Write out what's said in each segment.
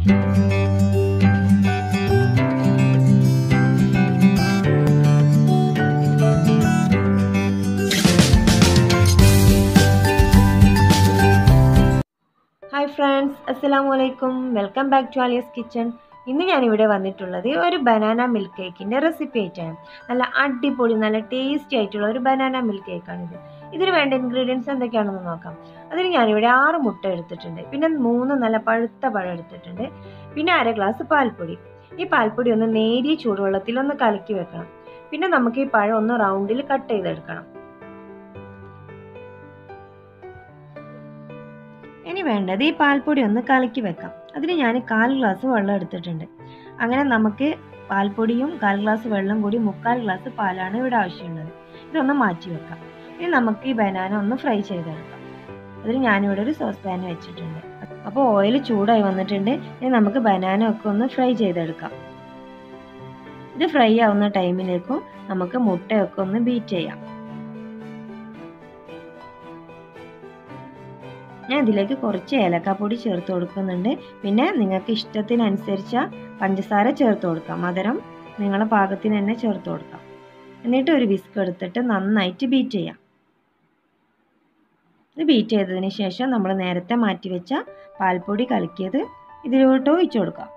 hi friends അസ്സലാമു അലൈക്കും welcome back to Aliya's kitchen ഇന്ന് ഞാനിവിടെ വന്നിട്ടുള്ളത് ഒരു ബനാന മിൽക്ക് കേക്കിൻ്റെ റെസിപ്പി ആയിട്ടാണ് നല്ല അടിപൊളി നല്ല ടേസ്റ്റി ആയിട്ടുള്ള ഒരു ബനാന മിൽക്ക് കേക്കാണിത് ഇതിന് വേണ്ട ഇൻഗ്രീഡിയൻസ് എന്തൊക്കെയാണെന്ന് നോക്കാം അതിന് ഞാനിവിടെ ആറ് മുട്ട എടുത്തിട്ടുണ്ട് പിന്നെ മൂന്ന് നല്ല പഴുത്ത പഴം എടുത്തിട്ടുണ്ട് പിന്നെ അര ഗ്ലാസ് പാൽപ്പൊടി ഈ പാൽപ്പൊടി ഒന്ന് നേരിയ ചൂടുവെള്ളത്തിൽ ഒന്ന് കലക്കി വെക്കണം പിന്നെ നമുക്ക് ഈ പഴം ഒന്ന് റൗണ്ടിൽ കട്ട് ചെയ്തെടുക്കണം ഇനി വേണ്ടത് ഈ പാൽപ്പൊടി ഒന്ന് കലക്കി വെക്കാം അതിന് ഞാൻ കാൽ ഗ്ലാസ് വെള്ളം എടുത്തിട്ടുണ്ട് അങ്ങനെ നമുക്ക് പാൽപ്പൊടിയും കാൽ ഗ്ലാസ് വെള്ളം കൂടി മുക്കാൽ ഗ്ലാസ് പാലാണ് ഇവിടെ ആവശ്യമുള്ളത് ഇതൊന്ന് മാറ്റി വെക്കാം ഇനി നമുക്ക് ഈ ബനാന ഒന്ന് ഫ്രൈ ചെയ്തെടുക്കാം അതിന് ഞാനിവിടെ ഒരു സോസ് പാൻ വെച്ചിട്ടുണ്ട് അപ്പോൾ ഓയിൽ ചൂടായി വന്നിട്ടുണ്ട് ഇനി നമുക്ക് ബനാന ഒക്കെ ഒന്ന് ഫ്രൈ ചെയ്തെടുക്കാം ഇത് ഫ്രൈ ആവുന്ന ടൈമിലേക്കും നമുക്ക് മുട്ടയൊക്കെ ഒന്ന് ബീറ്റ് ചെയ്യാം ഞാൻ ഇതിലേക്ക് കുറച്ച് ഏലക്കാപ്പൊടി ചേർത്ത് കൊടുക്കുന്നുണ്ട് പിന്നെ നിങ്ങൾക്ക് ഇഷ്ടത്തിനനുസരിച്ച പഞ്ചസാര ചേർത്ത് കൊടുക്കാം മധുരം നിങ്ങളുടെ പാകത്തിന് തന്നെ ചേർത്ത് കൊടുക്കാം എന്നിട്ട് ഒരു വിസ്ക് എടുത്തിട്ട് നന്നായിട്ട് ബീറ്റ് ചെയ്യാം ഇത് ബീറ്റ് ചെയ്തതിന് ശേഷം നമ്മൾ നേരത്തെ മാറ്റി വെച്ച പാൽപ്പൊടി കലക്കിയത് ഇതിലോട്ട് ഒഴിച്ചു കൊടുക്കാം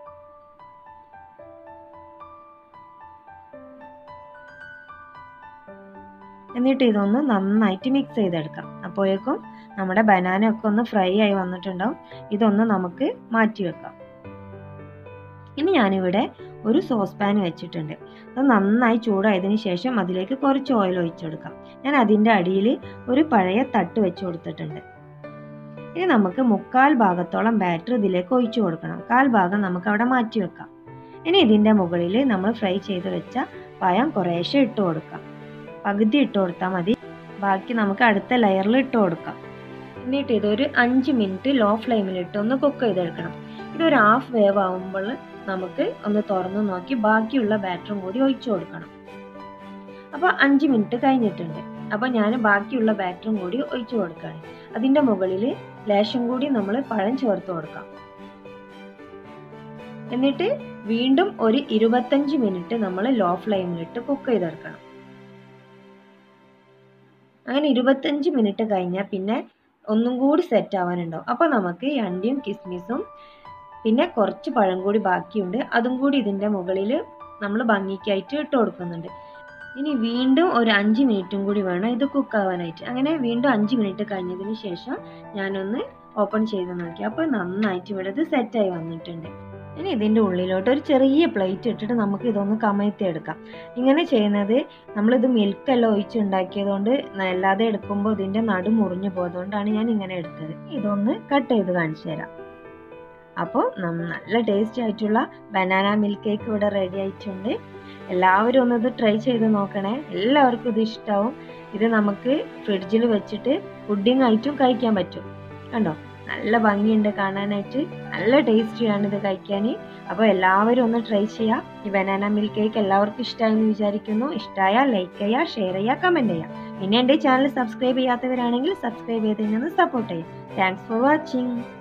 എന്നിട്ട് ഇതൊന്ന് നന്നായിട്ട് മിക്സ് ചെയ്തെടുക്കാം അപ്പോഴേക്കും നമ്മുടെ ബനാന ഒക്കെ ഒന്ന് ഫ്രൈ ആയി വന്നിട്ടുണ്ടാവും ഇതൊന്ന് നമുക്ക് മാറ്റി വെക്കാം ഇനി ഞാനിവിടെ ഒരു സോസ് പാൻ വെച്ചിട്ടുണ്ട് അത് നന്നായി ചൂടായതിനു ശേഷം അതിലേക്ക് കുറച്ച് ഓയിൽ ഒഴിച്ചെടുക്കാം ഞാൻ അതിൻ്റെ അടിയിൽ ഒരു പഴയ തട്ട് വെച്ച് കൊടുത്തിട്ടുണ്ട് ഇനി നമുക്ക് മുക്കാൽ ഭാഗത്തോളം ബാറ്റർ ഇതിലേക്ക് ഒഴിച്ചു കൊടുക്കണം കാൽ ഭാഗം നമുക്ക് അവിടെ മാറ്റി വെക്കാം ഇനി ഇതിൻ്റെ മുകളിൽ നമ്മൾ ഫ്രൈ ചെയ്ത് വെച്ച പഴം കുറേശ്ശെ ഇട്ട് കൊടുക്കാം പകുതി ഇട്ട് കൊടുത്താൽ മതി ബാക്കി നമുക്ക് അടുത്ത ലെയറിൽ ഇട്ട് കൊടുക്കാം എന്നിട്ട് ഇതൊരു അഞ്ച് മിനിറ്റ് ലോ ഫ്ലെയിമിലിട്ട് ഒന്ന് കുക്ക് ചെയ്തെടുക്കണം ഇതൊരു ഹാഫ് വേവ് ആകുമ്പോൾ നമുക്ക് ഒന്ന് തുറന്ന് നോക്കി ബാക്കിയുള്ള ബാറ്ററും കൂടി ഒഴിച്ചു കൊടുക്കണം അപ്പോൾ അഞ്ച് മിനിറ്റ് കഴിഞ്ഞിട്ടുണ്ട് അപ്പോൾ ഞാൻ ബാക്കിയുള്ള ബാറ്ററും കൂടി ഒഴിച്ചു കൊടുക്കുകയാണ് അതിൻ്റെ മുകളിൽ ലേശം കൂടി നമ്മൾ പഴം ചേർത്ത് കൊടുക്കാം എന്നിട്ട് വീണ്ടും ഒരു ഇരുപത്തഞ്ച് മിനിറ്റ് നമ്മൾ ലോ ഫ്ലെയിമിലിട്ട് കുക്ക് ചെയ്തെടുക്കണം അങ്ങനെ ഇരുപത്തഞ്ച് മിനിറ്റ് കഴിഞ്ഞാൽ പിന്നെ ഒന്നും കൂടി സെറ്റ് ആവാനുണ്ടാവും അപ്പോൾ നമുക്ക് ഈ അണ്ടിയും കിസ്മിസും പിന്നെ കുറച്ച് പഴം കൂടി ബാക്കിയുണ്ട് അതും കൂടി ഇതിൻ്റെ മുകളിൽ നമ്മൾ ഭംഗിക്കായിട്ട് ഇട്ട് കൊടുക്കുന്നുണ്ട് ഇനി വീണ്ടും ഒരു അഞ്ച് മിനിറ്റും കൂടി വേണം ഇത് കുക്ക് ആവാനായിട്ട് അങ്ങനെ വീണ്ടും അഞ്ച് മിനിറ്റ് കഴിഞ്ഞതിന് ശേഷം ഞാനൊന്ന് ഓപ്പൺ ചെയ്ത് നോക്കി അപ്പോൾ നന്നായിട്ട് ഇവിടെ ഇത് സെറ്റായി വന്നിട്ടുണ്ട് ഇനി ഇതിൻ്റെ ഉള്ളിലോട്ട് ഒരു ചെറിയ പ്ലേറ്റ് ഇട്ടിട്ട് നമുക്ക് ഇതൊന്ന് കമഴ്ത്തി എടുക്കാം ഇങ്ങനെ ചെയ്യുന്നത് നമ്മളിത് മിൽക്കെല്ലാം ഒഴിച്ചുണ്ടാക്കിയതുകൊണ്ട് അല്ലാതെ എടുക്കുമ്പോൾ ഇതിൻ്റെ നടു മുറിഞ്ഞു പോയതുകൊണ്ടാണ് ഞാൻ ഇങ്ങനെ എടുത്തത് ഇതൊന്ന് കട്ട് ചെയ്ത് കാണിച്ചു തരാം അപ്പോൾ നല്ല ടേസ്റ്റി ആയിട്ടുള്ള ബനാന മിൽക്ക് കേക്ക് ഇവിടെ റെഡി ആയിട്ടുണ്ട് എല്ലാവരും ഒന്ന് ഇത് ട്രൈ ചെയ്ത് നോക്കണേ എല്ലാവർക്കും ഇത് ഇഷ്ടമാവും ഇത് നമുക്ക് ഫ്രിഡ്ജിൽ വെച്ചിട്ട് പുഡിംഗ് ആയിട്ടും കഴിക്കാൻ പറ്റും കണ്ടോ നല്ല ഭംഗിയുണ്ട് കാണാനായിട്ട് നല്ല ടേസ്റ്റിയാണ് ഇത് കഴിക്കാൻ അപ്പോൾ എല്ലാവരും ഒന്ന് ട്രൈ ചെയ്യാം ഈ ബനാന മിൽക്ക് കേക്ക് എല്ലാവർക്കും ഇഷ്ടമായെന്ന് വിചാരിക്കുന്നു ഇഷ്ടമായാൽ ലൈക്ക് ചെയ്യുക ഷെയർ ചെയ്യുക കമൻറ്റ് ചെയ്യുക പിന്നെ എൻ്റെ ചാനൽ സബ്സ്ക്രൈബ് ചെയ്യാത്തവരാണെങ്കിൽ സബ്സ്ക്രൈബ് ചെയ്ത് തന്നെ സപ്പോർട്ട് ചെയ്യാം താങ്ക്സ് ഫോർ വാച്ചിങ്